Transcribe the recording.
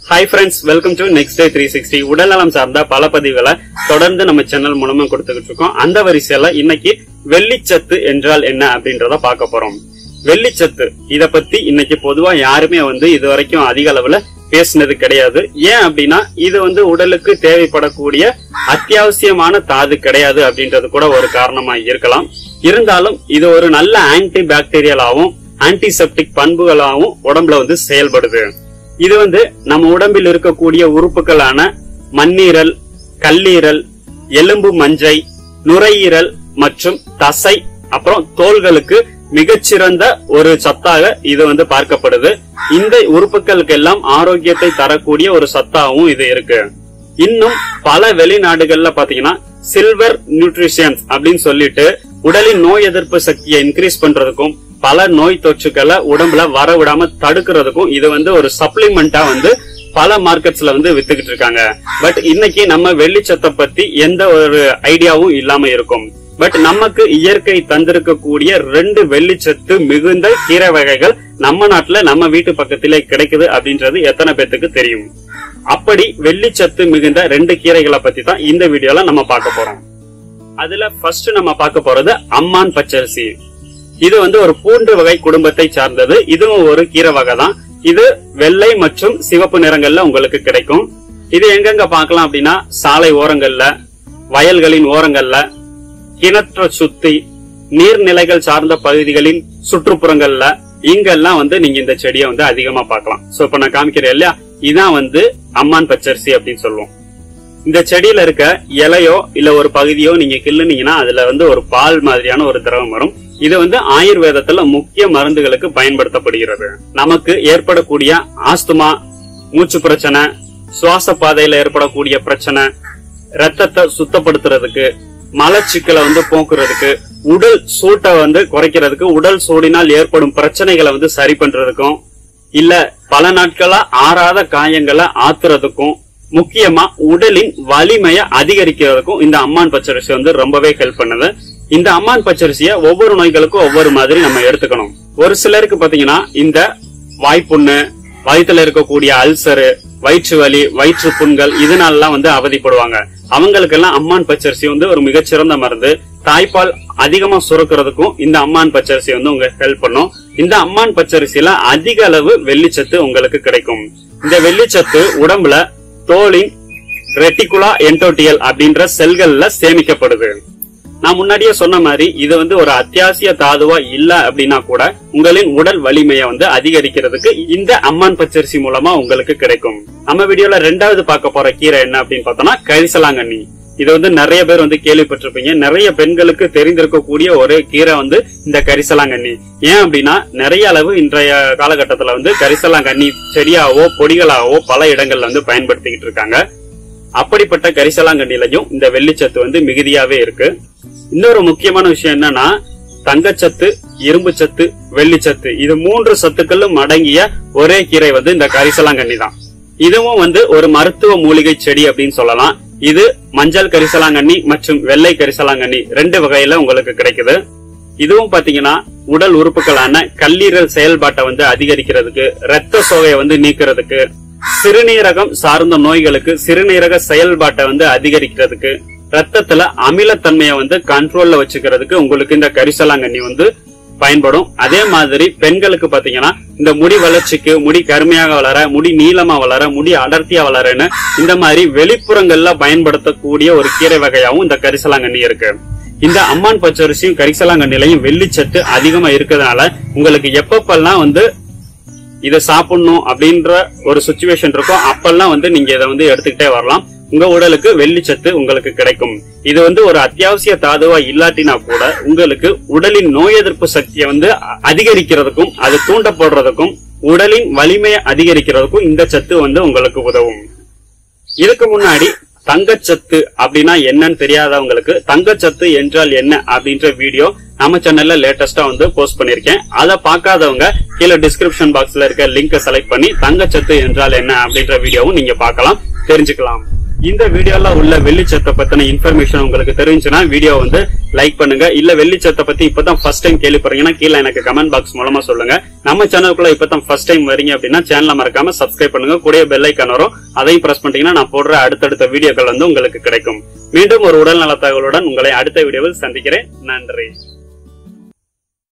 hi friends welcome to next day three sixty உடல்நலம் சார்ந்த பல பதிவுகளை தொடர்ந்து நம்ம சேனல் மூலமா கொடுத்துக்கிட்டு இருக்கோம் அந்த வரிசையில இன்னைக்கு வெள்ளிச்சத்து என்றால் என்ன அப்படின்றத பார்க்க போறோம் வெள்ளிச்சத்து இத பத்தி இன்னைக்கு பொதுவா யாருமே வந்து இது வரைக்கும் அதிக அளவுல பேசினது கிடையாது ஏன் அப்படின்னா இது வந்து உடலுக்கு தேவைப்படக்கூடிய அத்தியாவசியமான தாது கிடையாது அப்படின்றது கூட ஒரு காரணமா இருக்கலாம் இருந்தாலும் இது ஒரு நல்ல ஆன்டி பாக்டீரியலாவும் ஆன்டிசெப்டிக் பண்புகளாகவும் உடம்புல வந்து செயல்படுது இது வந்து நம்ம உடம்பில் இருக்கக்கூடிய உறுப்புகளான மண்ணீரல் கல்லீரல் எலும்பு மஞ்சை நுரையீரல் மற்றும் தசை அப்புறம் தோள்களுக்கு மிகச்சிறந்த ஒரு சத்தாக இது வந்து பார்க்கப்படுது இந்த உறுப்புகளுக்கு எல்லாம் ஆரோக்கியத்தை தரக்கூடிய ஒரு சத்தாகவும் இது இருக்கு இன்னும் பல வெளிநாடுகள்ல பாத்தீங்கன்னா சில்வர் நியூட்ரிஷன்ஸ் அப்படின்னு சொல்லிட்டு உடலின் நோய் எதிர்ப்பு சக்தியை இன்க்ரீஸ் பண்றதுக்கும் பல நோய் தொற்றுக்களை உடம்புல வர விடாம தடுக்கிறதுக்கும் இது வந்து ஒரு சப்ளிமெண்டா வந்து பல மார்க்கெட்ஸ்ல வந்து வித்துக்கிட்டு இருக்காங்க பட் இன்னைக்கு நம்ம வெள்ளிச்சத்தை பத்தி எந்த ஒரு ஐடியாவும் இல்லாம இருக்கும் பட் நமக்கு இயற்கை தந்திருக்கக்கூடிய ரெண்டு வெள்ளிச்சத்து மிகுந்த கீரை வகைகள் நம்ம நாட்டுல நம்ம வீட்டு பக்கத்திலே கிடைக்குது அப்படின்றது எத்தனை பேத்துக்கு தெரியும் அப்படி வெள்ளிச்சத்து மிகுந்த ரெண்டு கீரைகளை பத்தி தான் இந்த வீடியோல நம்ம பார்க்க போறோம் அதுல ஃபர்ஸ்ட் நம்ம பார்க்க போறது அம்மான் பச்சரிசி இது வந்து ஒரு பூண்டு வகை குடும்பத்தை சார்ந்தது இதுவும் ஒரு கீரை வகை தான் இது வெள்ளை மற்றும் சிவப்பு நிறங்கள்ல உங்களுக்கு கிடைக்கும் இது எங்கெங்க பார்க்கலாம் அப்படின்னா சாலை ஓரங்கள்ல வயல்களின் ஓரங்கள்ல கிணற்ற சுத்தி நீர்நிலைகள் சார்ந்த பகுதிகளின் சுற்றுப்புறங்கள்ல இங்கெல்லாம் வந்து நீங்க இந்த செடியை வந்து அதிகமா பார்க்கலாம் சோ இப்ப நான் காமிக்கிறேன் இல்லையா இதான் வந்து அம்மான் பச்சரிசி அப்படின்னு சொல்லுவோம் இந்த செடியில இருக்க இலையோ இல்ல ஒரு பகுதியோ நீங்க கிள்ளுனீங்கன்னா அதுல வந்து ஒரு பால் மாதிரியான ஒரு திரவம் வரும் இது வந்து ஆயுர்வேதத்துல முக்கிய மருந்துகளுக்கு பயன்படுத்தப்படுகிறது நமக்கு ஏற்படக்கூடிய ஆஸ்துமா மூச்சு பிரச்சனை சுவாச பாதையில ஏற்படக்கூடிய பிரச்சனை ரத்தத்தை சுத்தப்படுத்துறதுக்கு மலச்சிக்கலை வந்து போக்குறதுக்கு உடல் சூட்டை வந்து குறைக்கிறதுக்கு உடல் சூடினால் ஏற்படும் பிரச்சனைகளை வந்து சரி பண்றதுக்கும் இல்ல பல நாட்களா ஆறாத காயங்களை ஆத்துறதுக்கும் முக்கியமா உடலின் வலிமையை அதிகரிக்கிறதுக்கும் இந்த அம்மான் பச்சரிசி வந்து ரொம்பவே ஹெல்ப் பண்ணுது இந்த அம்மான் பச்சரிசிய ஒவ்வொரு நோய்களுக்கும் ஒவ்வொரு மாதிரி நம்ம எடுத்துக்கணும் ஒரு சிலருக்கு பாத்தீங்கன்னா இந்த வாய்ப்புண்ணு வயிற்றுல இருக்கக்கூடிய அல்சரு வயிற்று வலி வயிற்று புண்கள் இதனாலலாம் வந்து அவதிப்படுவாங்க அவங்களுக்கெல்லாம் அம்மான் பச்சரிசி வந்து ஒரு மிகச்சிறந்த மருந்து தாய்ப்பால் அதிகமா சுரக்கிறதுக்கும் இந்த அம்மான் பச்சரிசி வந்து உங்களுக்கு ஹெல்ப் பண்ணும் இந்த அம்மான் பச்சரிசியில அதிக அளவு வெள்ளிச்சத்து உங்களுக்கு கிடைக்கும் இந்த வெள்ளிச்சத்து உடம்புல தோலின் ரெட்டிகுலா என்டோட்டியல் அப்படின்ற செல்கள்ல சேமிக்கப்படுது நான் முன்னாடியே சொன்ன மாதிரி இது வந்து ஒரு அத்தியாவசிய தாதுவா இல்ல அப்படின்னா கூட உங்களின் உடல் வலிமையை வந்து அதிகரிக்கிறதுக்கு இந்த அம்மான் பச்சரிசி மூலமா உங்களுக்கு கிடைக்கும் நம்ம வீடியோல ரெண்டாவது பார்க்க போற கீரை என்ன அப்படின்னு பார்த்தோம்னா கரிசலாங்கண்ணி இது வந்து நிறைய பேர் வந்து கேள்விப்பட்டிருப்பீங்க நிறைய பெண்களுக்கு தெரிந்திருக்கக்கூடிய ஒரு கீரை வந்து இந்த கரிசலாங்கண்ணி ஏன் அப்படின்னா நிறைய அளவு இன்றைய காலகட்டத்துல வந்து கரிசலாங்கண்ணி செடியாவோ பொடிகளாவோ பல இடங்கள்ல வந்து பயன்படுத்திக்கிட்டு இருக்காங்க அப்படிப்பட்ட கரிசலாங்கண்ணிலையும் இந்த வெள்ளிச்சத்து வந்து மிகுதியாவே இருக்கு இன்னொரு முக்கியமான விஷயம் என்னன்னா தங்கச்சத்து இரும்பு சத்து வெள்ளிச்சத்து இது மூன்று சத்துக்களும் அடங்கிய ஒரே கீரை வந்து இந்த கரிசலாங்கண்ணி தான் இதுவும் வந்து ஒரு மருத்துவ மூலிகை செடி அப்படின்னு சொல்லலாம் இது மஞ்சள் கரிசலாங்கண்ணி மற்றும் வெள்ளை கரிசலாங்கண்ணி ரெண்டு வகையில உங்களுக்கு கிடைக்குது இதுவும் பாத்தீங்கன்னா உடல் உறுப்புகளான கல்லீரல் செயல்பாட்டை வந்து அதிகரிக்கிறதுக்கு ரத்த சோகையை வந்து நீக்கிறதுக்கு சிறுநீரகம் சார்ந்த நோய்களுக்கு சிறுநீரக செயல்பாட்டை வந்து அதிகரிக்கிறதுக்கு ரத்தத்துல அமிலத்தன்மையை வந்து கண்ட்ரோல்ல வச்சுக்கிறதுக்கு உங்களுக்கு இந்த கரிசலாங்கண்ணி வந்து பயன்படும் அதே மாதிரி பெண்களுக்கு பாத்தீங்கன்னா இந்த முடி வளர்ச்சிக்கு முடி கருமையாக வளர முடி நீளமா வளர முடி அடர்த்தியா வளரன்னு இந்த மாதிரி வெளிப்புறங்கள்ல பயன்படுத்தக்கூடிய ஒரு கீரை வகையாவும் இந்த கரிசலாங்கண்ணி இருக்கு இந்த அம்மான் பச்சரிசியும் கரிசலாங்கண்ணிலையும் வெள்ளிச்சத்து அதிகமா இருக்கிறதுனால உங்களுக்கு எப்பப்பெல்லாம் வந்து இதை சாப்பிடணும் அப்படின்ற ஒரு சுச்சுவேஷன் இருக்கும் அப்பெல்லாம் வந்து நீங்க இதை வந்து எடுத்துக்கிட்டே வரலாம் உங்க உடலுக்கு வெள்ளிச்சத்து உங்களுக்கு கிடைக்கும் இது வந்து ஒரு அத்தியாவசிய தாதுவா இல்லாட்டினா கூட உங்களுக்கு உடலின் நோய் எதிர்ப்பு சக்தியை வந்து அ- அதிகரிக்கிறதுக்கும் அது தூண்டப்படுறதுக்கும் உடலின் வலிமையை அதிகரிக்கிறதுக்கும் இந்த சத்து வந்து உங்களுக்கு உதவும் இதுக்கு முன்னாடி தங்கச்சத்து அப்படின்னா என்னன்னு தெரியாதவங்களுக்கு தங்கச்சத்து என்றால் என்ன அப்படின்ற வீடியோ நம்ம சேனல்ல லேட்டஸ்டா வந்து போஸ்ட் பண்ணிருக்கேன் அதை பார்க்காதவங்க கீழே டிஸ்கிரிப்ஷன் பாக்ஸ்ல இருக்க லிங்கை செலக்ட் பண்ணி தங்கச்சத்து என்றால் என்ன அப்படின்ற வீடியோவும் நீங்க பார்க்கலாம் தெரிஞ்சுக்கலாம் இந்த வீடியோல உள்ள வெள்ளிச்சத்தை பத்தின இன்ஃபர்மேஷன் உங்களுக்கு தெரிஞ்சுன்னா வீடியோ வந்து லைக் பண்ணுங்க இல்ல வெள்ளிச்சத்தை பத்தி இப்பதான் ஃபர்ஸ்ட் டைம் கேள்விப்படுறீங்கன்னா கீழே எனக்கு கமெண்ட் பாக்ஸ் மூலமா சொல்லுங்க நம்ம சேனலுக்குள்ள இப்பதான் ஃபர்ஸ்ட் டைம் வரீங்க அப்படின்னா சேனலை மறக்காம சப்ஸ்கிரைப் பண்ணுங்க கூடிய பெல் ஐக்கான் வரும் அதையும் பிரஸ் பண்ணிட்டீங்கன்னா நான் போடுற அடுத்தடுத்த வீடியோக்கள் வந்து உங்களுக்கு கிடைக்கும் மீண்டும் ஒரு உடல் நல தகவலுடன் உங்களை அடுத்த வீடியோவில் சந்திக்கிறேன் நன்றி